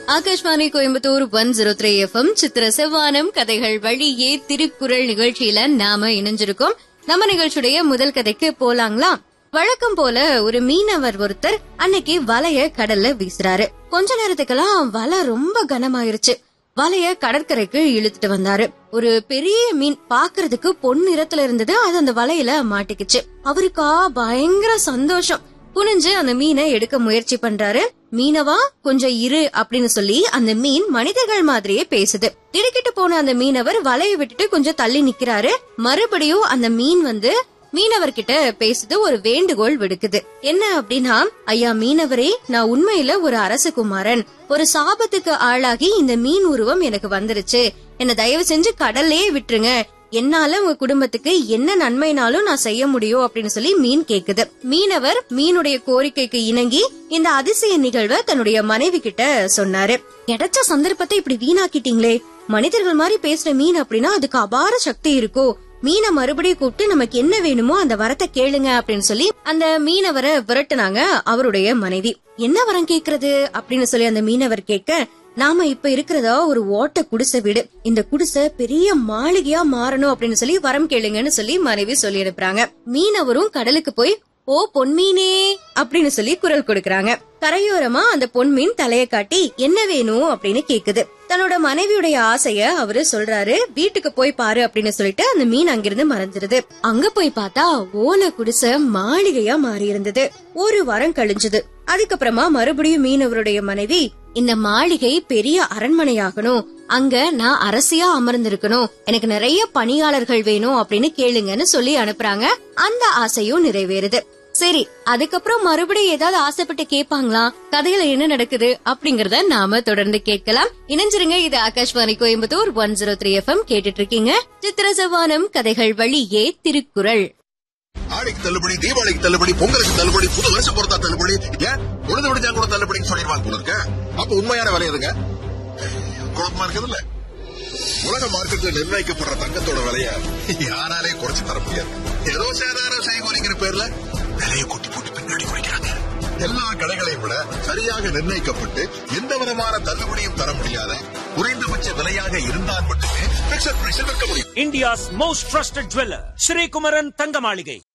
Akashvani Coimbatore one zero three FM சித்திர செவ்வானம் கதைகள் வழியே திருக்குறள் நிகழ்ச்சியில நாம இணைஞ்சிருக்கோம் நம்ம நிகழ்ச்சியுடைய முதல் கதைக்கு போலாங்களா வழக்கம் போல ஒரு மீனவர் ஒருத்தர் அன்னைக்கு வலைய கடல்ல வீசுறாரு கொஞ்ச நேரத்துக்கெல்லாம் வலை ரொம்ப கனமாயிருச்சு வலைய கடற்கரைக்கு இழுத்துட்டு வந்தாரு ஒரு பெரிய மீன் பாக்குறதுக்கு பொன் நிறத்துல இருந்தது அது அந்த வலையில மாட்டிக்கிச்சு அவருக்கா பயங்கர சந்தோஷம் குனிஞ்சு அந்த மீனை எடுக்க முயற்சி பண்றாரு மீனவா கொஞ்சம் இரு அப்படின்னு சொல்லி அந்த மீன் மனிதர்கள் மாதிரியே பேசுது திடுக்கிட்டு போன அந்த மீனவர் வலையை விட்டுட்டு கொஞ்சம் தள்ளி நிக்கிறாரு மறுபடியும் அந்த மீன் வந்து மீனவர்கிட்ட பேசுது ஒரு வேண்டுகோள் விடுக்குது என்ன அப்படின்னா ஐயா மீனவரே நான் உண்மையில ஒரு அரசகுமாரன் ஒரு சாபத்துக்கு ஆளாகி இந்த மீன் உருவம் எனக்கு வந்துருச்சு என்ன தயவு செஞ்சு கடல்லே விட்டுருங்க என்னால உங்க குடும்பத்துக்கு என்ன நன்மைனாலும் நான் செய்ய முடியும் அப்படின்னு சொல்லி மீன் கேக்குது மீனவர் மீனுடைய கோரிக்கைக்கு இணங்கி இந்த அதிசய நிகழ்வை தன்னுடைய மனைவி கிட்ட சொன்னாரு கிடைச்ச சந்தர்ப்பத்தை இப்படி வீணாக்கிட்டீங்களே மனிதர்கள் மாதிரி பேசுற மீன் அப்படின்னா அதுக்கு அபார சக்தி இருக்கோ மீனை மறுபடியும் கூப்பிட்டு நமக்கு என்ன வேணுமோ அந்த வரத்தை கேளுங்க அப்படின்னு சொல்லி அந்த மீனவரை விரட்டுனாங்க அவருடைய மனைவி என்ன வரம் கேக்குறது அப்படின்னு சொல்லி அந்த மீனவர் கேட்க நாம இப்ப இருக்கிறதா ஒரு ஓட்ட குடிசை வீடு இந்த குடிசை பெரிய மாளிகையா மாறணும் அப்படின்னு சொல்லி வரம் கேளுங்கன்னு சொல்லி மனைவி சொல்லி அனுப்புறாங்க மீனவரும் கடலுக்கு போய் ஓ பொன்மீனே அப்படின்னு சொல்லி குரல் கொடுக்கறாங்க கரையோரமா அந்த பொன்மீன் தலைய காட்டி என்ன வேணும் அப்படின்னு கேக்குது தன்னோட மனைவியுடைய ஆசைய அவரு சொல்றாரு வீட்டுக்கு போய் பாரு அப்படின்னு சொல்லிட்டு அந்த மீன் அங்கிருந்து மறைஞ்சிருது அங்க போய் பார்த்தா ஓலை குடிசை மாளிகையா மாறி இருந்தது ஒரு வாரம் கழிஞ்சது அதுக்கப்புறமா மறுபடியும் மீனவருடைய மனைவி இந்த மாளிகை பெரிய அரண்மனையாகணும் அங்க நான் அரசியா அமர்ந்திருக்கணும் எனக்கு நிறைய பணியாளர்கள் வேணும் அப்படின்னு கேளுங்கன்னு சொல்லி அனுப்புறாங்க அந்த ஆசையும் நிறைவேறுது சரி அதுக்கப்புறம் மறுபடியும் ஏதாவது ஆசைப்பட்டு கேட்பாங்களா கதையில என்ன நடக்குது அப்படிங்கறத நாம தொடர்ந்து கேட்கலாம் இணைஞ்சிருங்க இது Akashvani Coimbatore one zero three FM கேட்டுட்டு இருக்கீங்க சித்திர சவானம் கதைகள் வழியே திருக்குறள் ஆடிக்கு தள்ளுபடி தீபாவளிக்கு தள்ளுபடி பொங்கலுக்கு தள்ளுபடி புது வருஷம் பொறுத்தா தள்ளுபடி ஏன் உழுது விடுஞ்சா கூட தள்ளுபடின்னு சொல்லிடுவாங்க போல இருக்க அப்ப உண்மையான விலை எதுங்க குழப்பமா இருக்குது இல்ல உலக மார்க்கெட்ல நிர்ணயிக்கப்படுற தங்கத்தோட விலைய யாராலே குறைச்சு தர முடியாது ஏதோ சேதாரம் செய்கூலிங்கிற பேர்ல விலையை கூட்டி போட்டு பின்னாடி குறைக்கிறாங்க எல்லா கடைகளையும் விட சரியாக நிர்ணயிக்கப்பட்டு எந்த விதமான தள்ளுபடியும் தர முடியாத குறைந்தபட்ச விலையாக இருந்தால் மட்டுமே பிக்சர் பிரைஸில் விற்க முடியும் India's most trusted jeweler, Sri Kumaran Tangamalige.